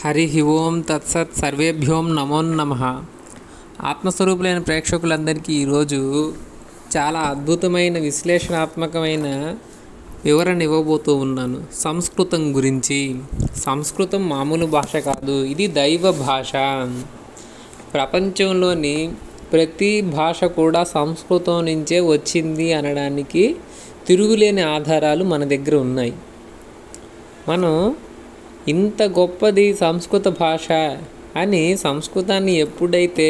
హరి ఓం తత్సత్ సర్వేభ్యోం నమో నమ ఆత్మస్వరూపులైన ప్రేక్షకులందరికీ ఈరోజు చాలా అద్భుతమైన విశ్లేషణాత్మకమైన వివరణ ఇవ్వబోతూ ఉన్నాను సంస్కృతం గురించి సంస్కృతం మామూలు భాష కాదు ఇది దైవ భాష ప్రపంచంలోని ప్రతి భాష కూడా సంస్కృతం నుంచే వచ్చింది అనడానికి తిరుగులేని ఆధారాలు మన దగ్గర ఉన్నాయి మనం ఇంత గొప్పది సంస్కృత భాష అని సంస్కృతాన్ని ఎప్పుడైతే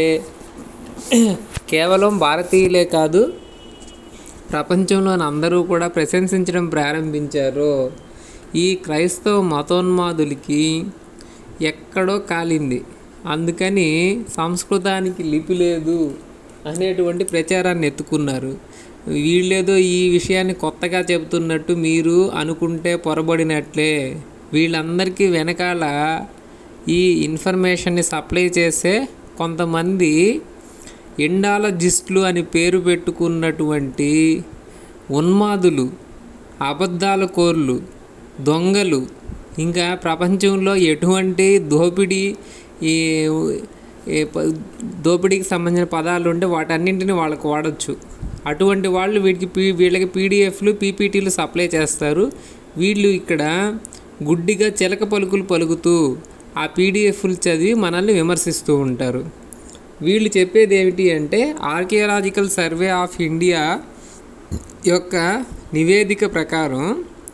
కేవలం భారతీయులే కాదు ప్రపంచంలోని అందరూ కూడా ప్రశంసించడం ప్రారంభించారో ఈ క్రైస్తవ మతోన్మాదులకి ఎక్కడో కాలింది అందుకని సంస్కృతానికి లిపి లేదు అనేటువంటి ప్రచారాన్ని ఎత్తుకున్నారు వీళ్ళేదో ఈ విషయాన్ని కొత్తగా చెబుతున్నట్టు మీరు అనుకుంటే పొరబడినట్లే వీళ్ళందరికీ వెనకాల ఈ ఇన్ఫర్మేషన్ని సప్లై చేసే కొంతమంది ఎండాలజిస్టులు అని పేరు పెట్టుకున్నటువంటి ఉన్మాదులు అబద్ధాల కోర్లు దొంగలు ఇంకా ప్రపంచంలో ఎటువంటి దోపిడీ ఈ ఈ ప- దోపిడీకి సంబంధించిన పదాలు ఉంటే వాటన్నింటిని వాళ్ళకు వాడచ్చు అటువంటి వాళ్ళు వీటికి పీ వీళ్ళకి పీడిఎఫ్లు పీపీటీలు సప్లై చేస్తారు వీళ్ళు ఇక్కడ గుడ్డిగా చిలక పలుకులు పలుకుతూ ఆ పీడిఎఫ్లు చదివి మనల్ని విమర్శిస్తూ ఉంటారు వీళ్ళు చెప్పేది ఏమిటి అంటే ఆర్కియలాజికల్ సర్వే ఆఫ్ ఇండియా యొక్క నివేదిక ప్రకారం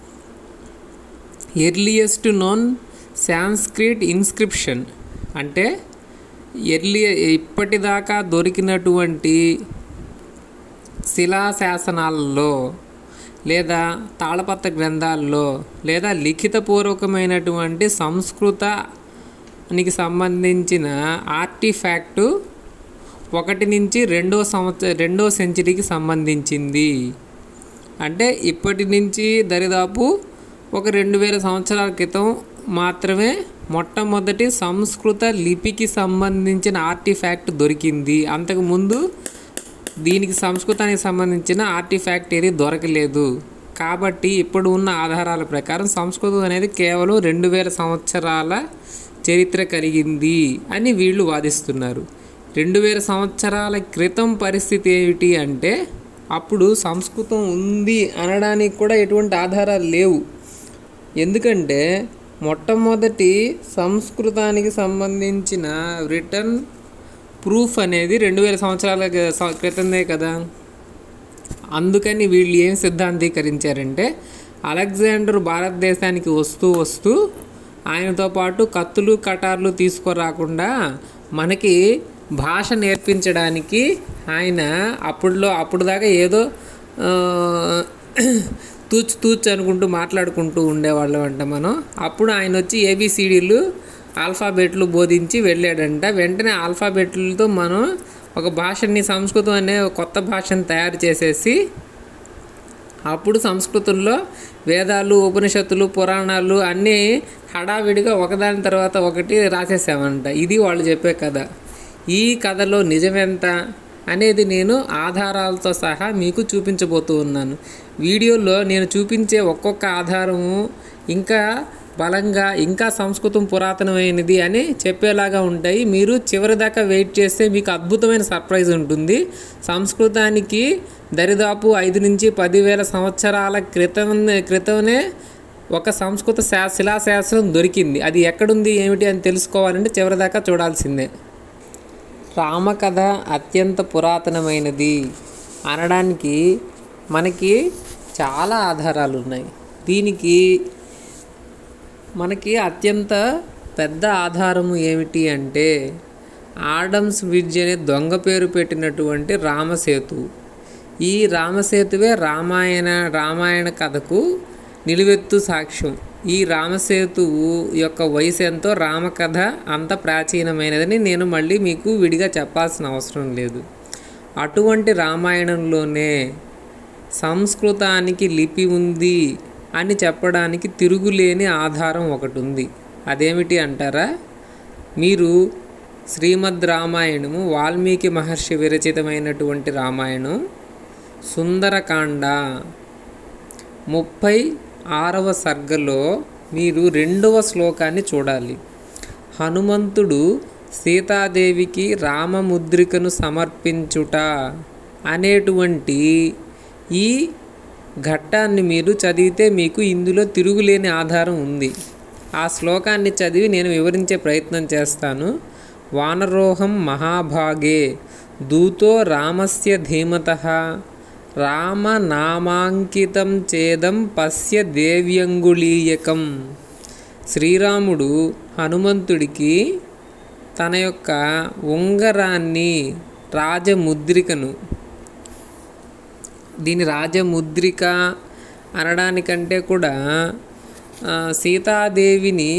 ఎర్లియస్ట్ నోన్ సాంస్క్రిట్ ఇన్స్క్రిప్షన్ అంటే ఎర్లి ఇప్పటిదాకా దొరికినటువంటి శిలాశాసనాలలో లేదా తాళపత్ర గ్రంథాల్లో లేదా లిఖితపూర్వకమైనటువంటి సంస్కృతానికి సంబంధించిన ఆర్టిఫాక్టు ఒకటి నుంచి రెండో సంవత్సర రెండో సెంచరీకి సంబంధించింది అంటే ఇప్పటి నుంచి దరిదాపు ఒక రెండు వేల సంవత్సరాల క్రితం మాత్రమే మొట్టమొదటి సంస్కృత లిపికి సంబంధించిన ఆర్టిఫాక్ట్ దొరికింది అంతకుముందు దీనికి సంస్కృతానికి సంబంధించిన ఆర్టిఫాక్ట్ ఏది దొరకలేదు కాబట్టి ఇప్పుడు ఉన్న ఆధారాల ప్రకారం సంస్కృతం అనేది కేవలం రెండు వేల సంవత్సరాల చరిత్ర కలిగింది అని వీళ్ళు వాదిస్తున్నారు రెండు వేల సంవత్సరాల క్రితం పరిస్థితి ఏమిటి అంటే అప్పుడు సంస్కృతం ఉంది అనడానికి కూడా ఎటువంటి ఆధారాలు లేవు ఎందుకంటే మొట్టమొదటి సంస్కృతానికి సంబంధించిన రిటర్న్ ప్రూఫ్ అనేది రెండు వేల సంవత్సరాల గ- సం- క్రితందే కదా అందుకని వీళ్ళు ఏం సిద్ధాంతీకరించారంటే అలెగ్జాండర్ భారతదేశానికి వస్తూ వస్తూ ఆయనతో పాటు కత్తులు కటార్లు తీసుకురాకుండా మనకి భాష నేర్పించడానికి ఆయన అప్పుడులో అప్పుడు దాకా ఏదో ఆ, తూచు తూచు అనుకుంటూ మాట్లాడుకుంటూ ఉండేవాళ్ళం అంట మనం అప్పుడు ఆయన వచ్చి ఏబిసిడీలు ఆల్ఫాబెట్లు బోధించి వెళ్ళాడంట వెంటనే ఆల్ఫాబెట్లతో మనం ఒక భాషని సంస్కృతం అనే ఒక కొత్త భాషను తయారు చేసేసి అప్పుడు సంస్కృతంలో వేదాలు ఉపనిషత్తులు పురాణాలు అన్నీ హడావిడిగా ఒకదాని తర్వాత ఒకటి రాసేసామంట ఇది వాళ్ళు చెప్పే కథ ఈ కథలో నిజమెంత అనేది నేను ఆధారాలతో సహా మీకు చూపించబోతూ ఉన్నాను వీడియోలో నేను చూపించే ఒక్కొక్క ఆధారము ఇంకా బలంగా ఇంకా సంస్కృతం పురాతనమైనది అని చెప్పేలాగా ఉంటాయి మీరు చివరి దాకా వెయిట్ చేస్తే మీకు అద్భుతమైన సర్ప్రైజ్ ఉంటుంది సంస్కృతానికి దరిదాపు ఐదు నుంచి పదివేల సంవత్సరాల క్రితం క్రితమే ఒక సంస్కృత శా శిలాశాస్త్రం దొరికింది అది ఎక్కడుంది ఏమిటి అని తెలుసుకోవాలంటే చివరి దాకా చూడాల్సిందే రామకథ అత్యంత పురాతనమైనది అనడానికి మనకి చాలా ఆధారాలు ఉన్నాయి దీనికి మనకి అత్యంత పెద్ద ఆధారము ఏమిటి అంటే ఆడమ్స్ బ్రిడ్జ్ అనే దొంగ పేరు పెట్టినటువంటి రామసేతు ఈ రామసేతువే రామాయణ రామాయణ కథకు నిలువెత్తు సాక్ష్యం ఈ రామసేతువు యొక్క వయసు ఎంతో రామకథ అంత ప్రాచీనమైనదని నేను మళ్ళీ మీకు విడిగా చెప్పాల్సిన అవసరం లేదు అటువంటి రామాయణంలోనే సంస్కృతానికి లిపి ఉంది అని చెప్పడానికి తిరుగులేని ఆధారం ఒకటి ఉంది అదేమిటి అంటారా మీరు శ్రీమద్ రామాయణము వాల్మీకి మహర్షి విరచితమైనటువంటి రామాయణం సుందరకాండ ముప్పై ఆరవ సర్గలో మీరు రెండవ శ్లోకాన్ని చూడాలి హనుమంతుడు సీతాదేవికి రామముద్రికను సమర్పించుట అనేటువంటి ఈ ఘట్టాన్ని మీరు చదివితే మీకు ఇందులో తిరుగులేని ఆధారం ఉంది ఆ శ్లోకాన్ని చదివి నేను వివరించే ప్రయత్నం చేస్తాను వానరోహం మహాభాగే దూతో రామస్య ధీమత రామనామాంకితం చేదం పశ్య దేవ్యంగుళీయకం శ్రీరాముడు హనుమంతుడికి తన యొక్క ఉంగరాన్ని రాజముద్రికను దీని రాజముద్రిక అనడానికంటే కూడా ఆ, సీతాదేవిని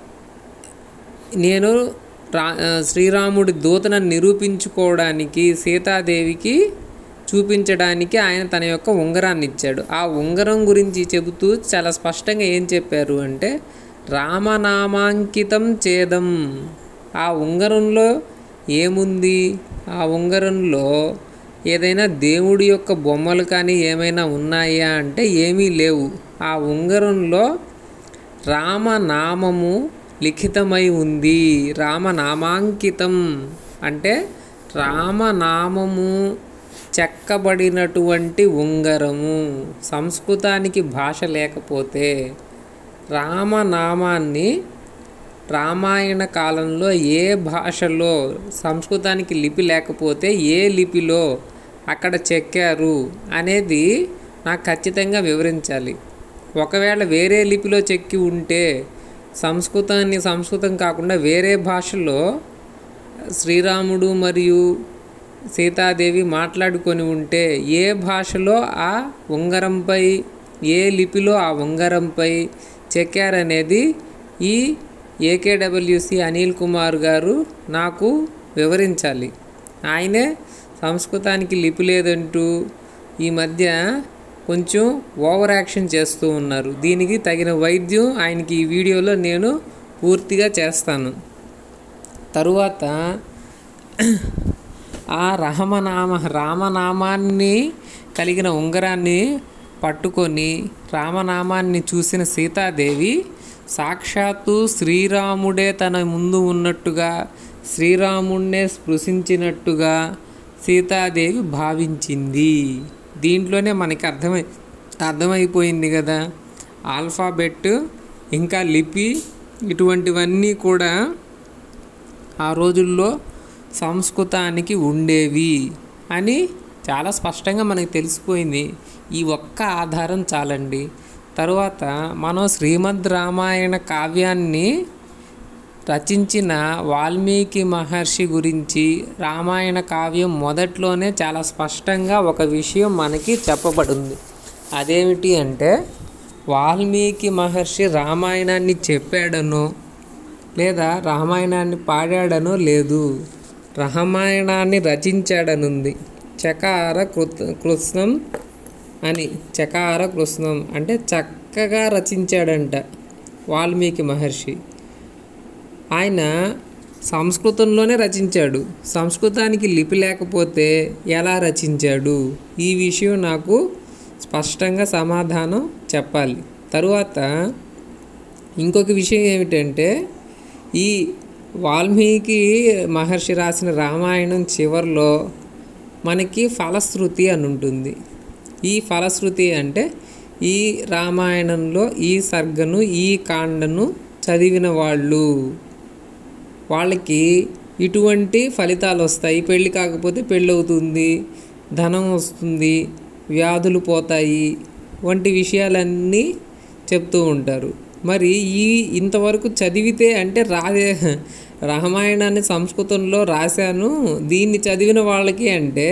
నేను రా ఆ, శ్రీరాముడి దూతను నిరూపించుకోవడానికి సీతాదేవికి చూపించడానికి ఆయన తన యొక్క ఉంగరాన్ని ఇచ్చాడు ఆ ఉంగరం గురించి చెబుతూ చాలా స్పష్టంగా ఏం చెప్పారు అంటే రామనామాంకితం చేదం ఆ ఉంగరంలో ఏముంది ఆ ఉంగరంలో ఏదైనా దేవుడి యొక్క బొమ్మలు కానీ ఏమైనా ఉన్నాయా అంటే ఏమీ లేవు ఆ ఉంగరంలో రామనామము లిఖితమై ఉంది రామనామాంకితం అంటే రామనామము చెక్కబడినటువంటి ఉంగరము సంస్కృతానికి భాష లేకపోతే రామనామాన్ని రామాయణ కాలంలో ఏ భాషలో సంస్కృతానికి లిపి లేకపోతే ఏ లిపిలో అక్కడ చెక్కారు అనేది నాకు ఖచ్చితంగా వివరించాలి ఒకవేళ వేరే లిపిలో చెక్కి ఉంటే సంస్కృతాన్ని సంస్కృతం కాకుండా వేరే భాషలో శ్రీరాముడు మరియు సీతాదేవి మాట్లాడుకొని ఉంటే ఏ భాషలో ఆ ఉంగరంపై ఏ లిపిలో ఆ ఉంగరంపై చెక్కారనేది ఈ ఏకేడబ్ల్యూసి అనిల్ కుమార్ గారు నాకు వివరించాలి ఆయనే సంస్కృతానికి లిపి లేదంటూ ఈ మధ్య కొంచెం ఓవర్ యాక్షన్ చేస్తూ ఉన్నారు దీనికి తగిన వైద్యం ఆయనకి ఈ వీడియోలో నేను పూర్తిగా చేస్తాను తరువాత ఆ రామనామ రామనామాన్ని కలిగిన ఉంగరాన్ని పట్టుకొని రామనామాన్ని చూసిన సీతాదేవి సాక్షాత్తు శ్రీరాముడే తన ముందు ఉన్నట్టుగా శ్రీరాముణ్ణే స్పృశించినట్టుగా సీతాదేవి భావించింది దీంట్లోనే మనకి అర్థమై అర్థమైపోయింది కదా ఆల్ఫాబెట్ ఇంకా లిపి ఇటువంటివన్నీ కూడా ఆ రోజుల్లో సంస్కృతానికి ఉండేవి అని చాలా స్పష్టంగా మనకు తెలిసిపోయింది ఈ ఒక్క ఆధారం చాలండి తరువాత మనం శ్రీమద్ రామాయణ కావ్యాన్ని రచించిన వాల్మీకి మహర్షి గురించి రామాయణ కావ్యం మొదట్లోనే చాలా స్పష్టంగా ఒక విషయం మనకి చెప్పబడింది అదేమిటి అంటే వాల్మీకి మహర్షి రామాయణాన్ని చెప్పాడనో లేదా రామాయణాన్ని పాడాడనో లేదు రామాయణాన్ని రచించాడనుంది చకార కృత్ కృష్ణం అని చకార కృష్ణం అంటే చక్కగా రచించాడంట వాల్మీకి మహర్షి ఆయన సంస్కృతంలోనే రచించాడు సంస్కృతానికి లిపి లేకపోతే ఎలా రచించాడు ఈ విషయం నాకు స్పష్టంగా సమాధానం చెప్పాలి తరువాత ఇంకొక విషయం ఏమిటంటే ఈ వాల్మీకి మహర్షి రాసిన రామాయణం చివరిలో మనకి ఫలశ్రుతి అని ఉంటుంది ఈ ఫలశ్రుతి అంటే ఈ రామాయణంలో ఈ సర్గను ఈ కాండను చదివిన వాళ్ళు వాళ్ళకి ఇటువంటి ఫలితాలు వస్తాయి పెళ్ళి కాకపోతే పెళ్ళి అవుతుంది ధనం వస్తుంది వ్యాధులు పోతాయి వంటి విషయాలన్నీ చెప్తూ ఉంటారు మరి ఈ ఇంతవరకు చదివితే అంటే రాదే రామాయణాన్ని సంస్కృతంలో రాశాను దీన్ని చదివిన వాళ్ళకి అంటే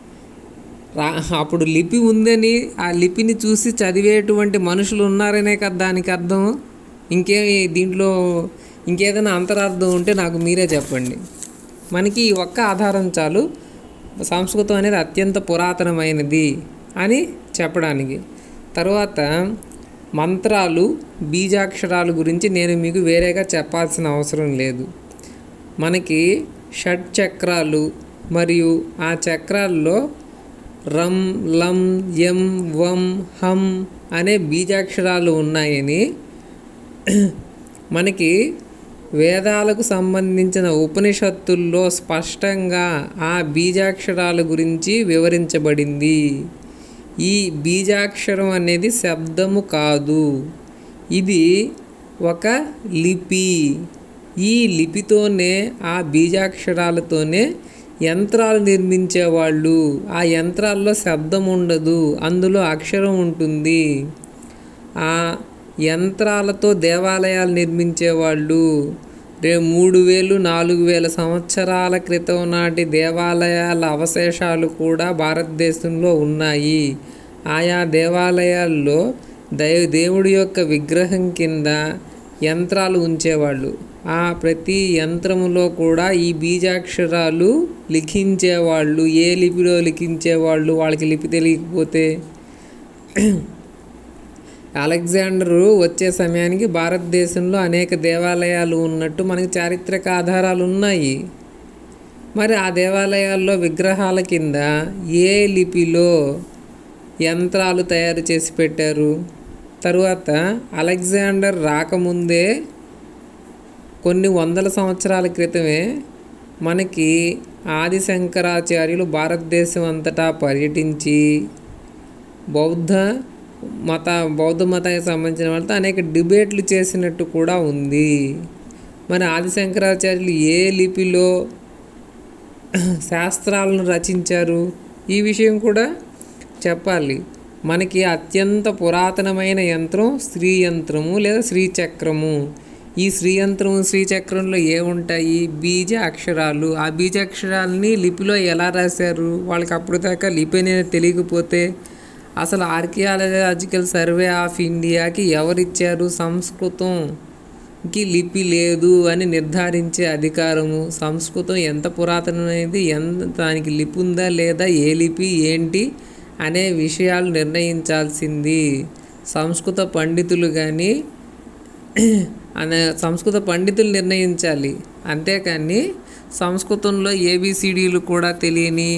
రా అప్పుడు లిపి ఉందని ఆ లిపిని చూసి చదివేటువంటి మనుషులు ఉన్నారనే కదా దానికి అర్థం ఇంకే దీంట్లో ఇంకేదైనా అంతరార్థం ఉంటే నాకు మీరే చెప్పండి మనకి ఈ ఒక్క ఆధారం చాలు సంస్కృతం అనేది అత్యంత పురాతనమైనది అని చెప్పడానికి తర్వాత మంత్రాలు బీజాక్షరాలు గురించి నేను మీకు వేరేగా చెప్పాల్సిన అవసరం లేదు మనకి షట్ చక్రాలు మరియు ఆ చక్రాల్లో రం లం యం వం హం అనే బీజాక్షరాలు ఉన్నాయని మనకి వేదాలకు సంబంధించిన ఉపనిషత్తుల్లో స్పష్టంగా ఆ బీజాక్షరాల గురించి వివరించబడింది ఈ బీజాక్షరం అనేది శబ్దము కాదు ఇది ఒక లిపి ఈ లిపితోనే ఆ బీజాక్షరాలతోనే యంత్రాలు నిర్మించేవాళ్ళు ఆ యంత్రాల్లో శబ్దం ఉండదు అందులో అక్షరం ఉంటుంది ఆ యంత్రాలతో దేవాలయాలు నిర్మించేవాళ్ళు రే మూడు వేలు నాలుగు వేల సంవత్సరాల క్రితం నాటి దేవాలయాల అవశేషాలు కూడా భారతదేశంలో ఉన్నాయి ఆయా దేవాలయాల్లో దైవ దేవుడి యొక్క విగ్రహం కింద యంత్రాలు ఉంచేవాళ్ళు ఆ ప్రతి యంత్రములో కూడా ఈ బీజాక్షరాలు లిఖించేవాళ్ళు ఏ లిపిలో లిఖించేవాళ్ళు వాళ్ళకి లిపి తెలియకపోతే అలెగ్జాండరు వచ్చే సమయానికి భారతదేశంలో అనేక దేవాలయాలు ఉన్నట్టు మనకి చారిత్రక ఆధారాలు ఉన్నాయి మరి ఆ దేవాలయాల్లో విగ్రహాల కింద ఏ లిపిలో యంత్రాలు తయారు చేసి పెట్టారు తరువాత అలెగ్జాండర్ రాకముందే కొన్ని వందల సంవత్సరాల క్రితమే మనకి ఆది శంకరాచార్యులు భారతదేశం అంతటా పర్యటించి బౌద్ధ మత బౌద్ధ మతానికి సంబంధించిన వాళ్ళతో అనేక డిబేట్లు చేసినట్టు కూడా ఉంది మరి ఆది శంకరాచార్యులు ఏ లిపిలో శాస్త్రాలను రచించారు ఈ విషయం కూడా చెప్పాలి మనకి అత్యంత పురాతనమైన యంత్రం శ్రీ యంత్రము లేదా శ్రీచక్రము ఈ శ్రీయంత్రము శ్రీచక్రంలో ఏముంటాయి బీజ అక్షరాలు ఆ బీజ అక్షరాలని లిపిలో ఎలా రాశారు వాళ్ళకి అప్పుడు దాకా లిపి అనేది తెలియకపోతే అసలు ఆర్కియాలజికల్ సర్వే ఆఫ్ ఇండియాకి ఎవరిచ్చారు సంస్కృతంకి లిపి లేదు అని నిర్ధారించే అధికారము సంస్కృతం ఎంత పురాతనమైనది ఎంత దానికి లిపి ఉందా లేదా ఏ లిపి ఏంటి అనే విషయాలు నిర్ణయించాల్సింది సంస్కృత పండితులు కానీ అనే సంస్కృత పండితులు నిర్ణయించాలి అంతేకాని సంస్కృతంలో ఏబిసిడీలు కూడా తెలియని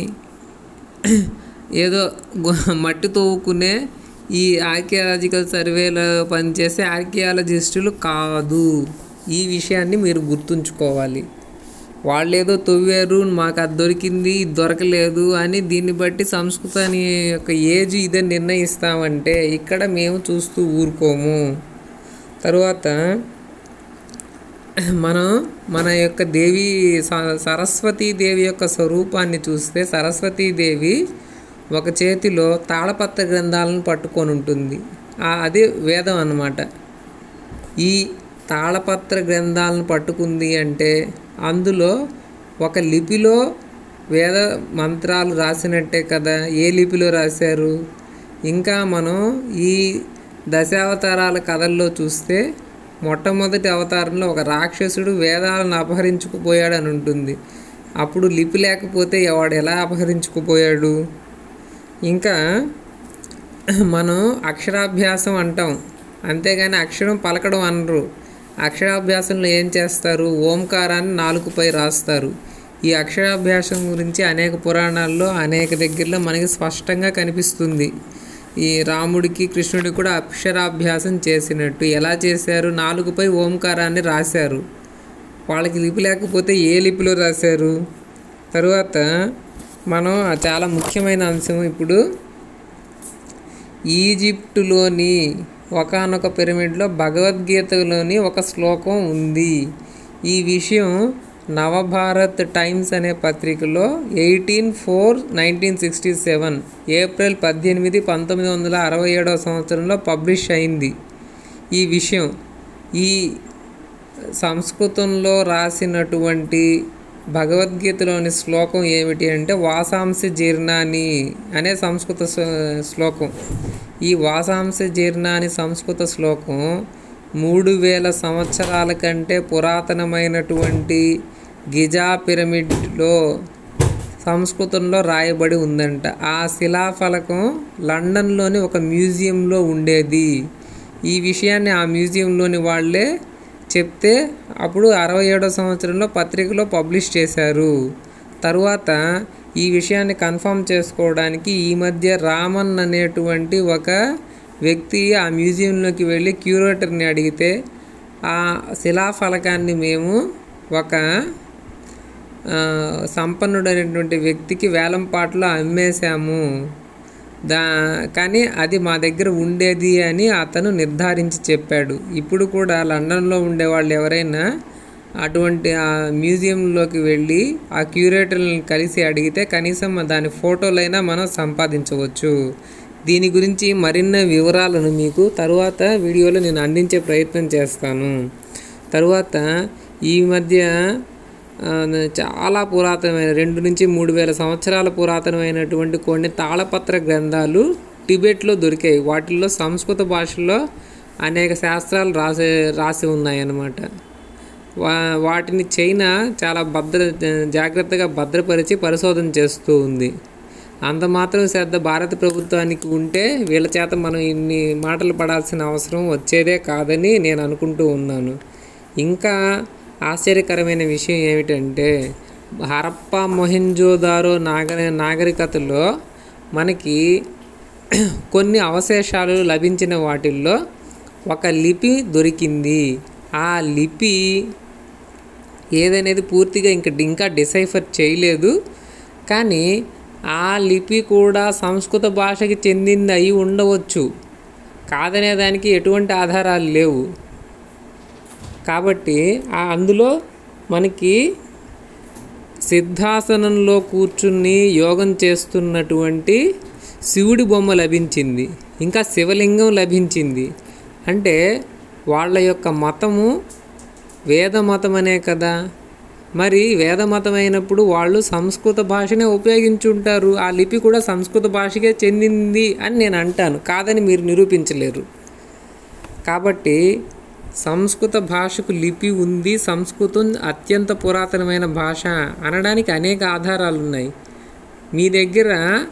ఏదో గు- మట్టి తవ్వుకునే ఈ ఆర్కియాలజికల్ సర్వేలో పనిచేసే ఆర్కియాలజిస్టులు కాదు ఈ విషయాన్ని మీరు గుర్తుంచుకోవాలి వాళ్ళు ఏదో తవ్వారు మాకు అది దొరికింది ఇది దొరకలేదు అని దీన్ని బట్టి సంస్కృతాన్ని యొక్క ఏజ్ ఇదే నిర్ణయిస్తామంటే ఇక్కడ మేము చూస్తూ ఊరుకోము తరువాత మనం మన యొక్క దేవి స- సరస్వతీదేవి యొక్క స్వరూపాన్ని చూస్తే సరస్వతీదేవి ఒక చేతిలో తాళపత్ర గ్రంథాలను పట్టుకొని ఉంటుంది ఆ- అది వేదం అన్నమాట ఈ తాళపత్ర గ్రంథాలను పట్టుకుంది అంటే అందులో ఒక లిపిలో వేద మంత్రాలు రాసినట్టే కదా ఏ లిపిలో రాశారు ఇంకా మనం ఈ దశావతారాల కథల్లో చూస్తే మొట్టమొదటి అవతారంలో ఒక రాక్షసుడు వేదాలను అపహరించుకుపోయాడని ఉంటుంది అప్పుడు లిపి లేకపోతే వాడు ఎలా అపహరించుకుపోయాడు ఇంకా మనం అక్షరాభ్యాసం అంటాం అంతేగాని అక్షరం పలకడం అనరు అక్షరాభ్యాసంలో ఏం చేస్తారు ఓంకారాన్ని నాలుగుపై రాస్తారు ఈ అక్షరాభ్యాసం గురించి అనేక పురాణాల్లో అనేక దగ్గరలో మనకి స్పష్టంగా కనిపిస్తుంది ఈ రాముడికి కృష్ణుడికి కూడా అక్షరాభ్యాసం చేసినట్టు ఎలా చేశారు నాలుగుపై ఓంకారాన్ని రాశారు వాళ్ళకి లిపి లేకపోతే ఏ లిపిలో రాశారు తరువాత మనం చాలా ముఖ్యమైన అంశం ఇప్పుడు ఈజిప్టులోని ఒకానొక పిరమిడ్లో భగవద్గీతలోని ఒక శ్లోకం ఉంది ఈ విషయం నవభారత్ టైమ్స్ అనే పత్రికలో eighteen four nineteen sixty seven April పద్దెనిమిది పంతొమ్మిది వందల అరవై ఏడవ సంవత్సరంలో పబ్లిష్ అయింది ఈ విషయం ఈ సంస్కృతంలో రాసినటువంటి భగవద్గీతలోని శ్లోకం ఏమిటి అంటే వాసాంశ జీర్ణాని అనే సంస్కృత శ్లో- శ్లోకం ఈ వాసాంశ జీర్ణాని సంస్కృత శ్లోకం మూడు వేల సంవత్సరాల కంటే పురాతనమైనటువంటి గిజా పిరమిడ్లో సంస్కృతంలో రాయబడి ఉందంట ఆ శిలాఫలకం లండన్లోని ఒక మ్యూజియంలో ఉండేది ఈ విషయాన్ని ఆ మ్యూజియంలోని వాళ్ళే చెప్తే అప్పుడు అరవై ఏడో సంవత్సరంలో పత్రికలో పబ్లిష్ చేశారు తరువాత ఈ విషయాన్ని కన్ఫర్మ్ చేసుకోవడానికి ఈ మధ్య రామన్ అనేటువంటి ఒక వ్యక్తి ఆ మ్యూజియంలోకి వెళ్ళి క్యూరేటర్ని అడిగితే ఆ శిలాఫలకాన్ని మేము ఒక ఆ, సంపన్నుడైనటువంటి వ్యక్తికి వేలంపాట్లో అమ్మేశాము దా కానీ అది మా దగ్గర ఉండేది అని అతను నిర్ధారించి చెప్పాడు ఇప్పుడు కూడా లండన్లో ఉండే వాళ్ళు ఎవరైనా అటువంటి ఆ మ్యూజియంలోకి వెళ్ళి ఆ క్యూరేటర్లను కలిసి అడిగితే కనీసం దాని ఫోటోలైనా మనం సంపాదించవచ్చు దీని గురించి మరిన్ని వివరాలను మీకు తరువాత వీడియోలో నేను అందించే ప్రయత్నం చేస్తాను తరువాత ఈ మధ్య ఆ, చాలా పురాతనమైన రెండు నుంచి మూడు వేల సంవత్సరాల పురాతనమైనటువంటి కొన్ని తాళపత్ర గ్రంథాలు టిబెట్లో దొరికాయి వాటిల్లో సంస్కృత భాషలో అనేక శాస్త్రాలు రాసి రాసి ఉన్నాయన్నమాట వా వాటిని చైనా చాలా భద్ర జాగ్రత్తగా భద్రపరిచి పరిశోధన చేస్తూ ఉంది అంత మాత్రం శ్రద్ధ భారత ప్రభుత్వానికి ఉంటే వీళ్ళ చేత మనం ఇన్ని మాటలు పడాల్సిన అవసరం వచ్చేదే కాదని నేను అనుకుంటూ ఉన్నాను ఇంకా ఆశ్చర్యకరమైన విషయం ఏమిటంటే హరప్ప మొహెంజోదారో నాగరి నాగరికతలో మనకి కొన్ని అవశేషాలు లభించిన వాటిల్లో ఒక లిపి దొరికింది ఆ లిపి ఏదనేది పూర్తిగా ఇంకా ఇంకా డిసైఫర్ చేయలేదు కానీ ఆ లిపి కూడా సంస్కృత భాషకి చెందింది అయి ఉండవచ్చు కాదనే దానికి ఎటువంటి ఆధారాలు లేవు కాబట్టి ఆ అందులో మనకి సిద్ధాసనంలో కూర్చుని యోగం చేస్తున్నటువంటి శివుడి బొమ్మ లభించింది ఇంకా శివలింగం లభించింది అంటే వాళ్ళ యొక్క మతము వేద మతమనే కదా మరి వేద మతం అయినప్పుడు వాళ్ళు సంస్కృత భాషనే ఉపయోగించుంటారు ఆ లిపి కూడా సంస్కృత భాషకే చెందింది అని నేను అంటాను కాదని మీరు నిరూపించలేరు కాబట్టి సంస్కృత భాషకు లిపి ఉంది సంస్కృతం అత్యంత పురాతనమైన భాష అనడానికి అనేక ఆధారాలు ఉన్నాయి మీ దగ్గర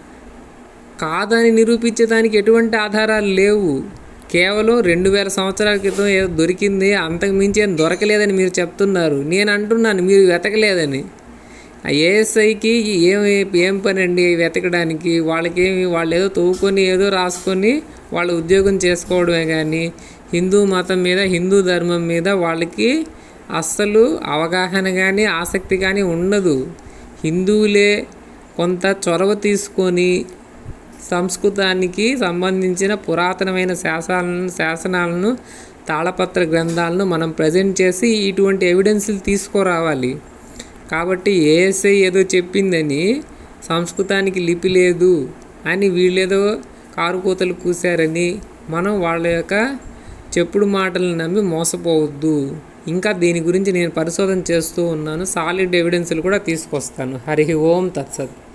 కాదని నిరూపించడానికి ఎటువంటి ఆధారాలు లేవు కేవలం రెండు వేల సంవత్సరాల క్రితం ఏదో దొరికింది అంతకు మించి ఏం దొరకలేదని మీరు చెప్తున్నారు నేను అంటున్నాను మీరు వెతకలేదని ఆ ఏఎస్ఐకి ఏం ఏం పని అండి వెతకడానికి వాళ్ళకేమి వాళ్ళు ఏదో తవ్వుకొని ఏదో రాసుకొని వాళ్ళ ఉద్యోగం చేసుకోవడమే కానీ హిందూ మతం మీద హిందూ ధర్మం మీద వాళ్ళకి అస్సలు అవగాహన కానీ ఆసక్తి కానీ ఉండదు హిందువులే కొంత చొరవ తీసుకొని సంస్కృతానికి సంబంధించిన పురాతనమైన శాసనాలను శాసనాలను తాళపత్ర గ్రంథాలను మనం ప్రజెంట్ చేసి ఇటువంటి ఎవిడెన్స్లు తీసుకురావాలి కాబట్టి ఏఎస్ఐ ఏదో చెప్పిందని సంస్కృతానికి లిపి లేదు అని వీళ్ళేదో కారుకూతలు కూశారని మనం వాళ్ళ యొక్క చెప్పుడు మాటలను నమ్మి మోసపోవద్దు ఇంకా దీని గురించి నేను పరిశోధన చేస్తూ ఉన్నాను సాలిడ్ ఎవిడెన్స్లు కూడా తీసుకొస్తాను హరి ఓం తత్సత్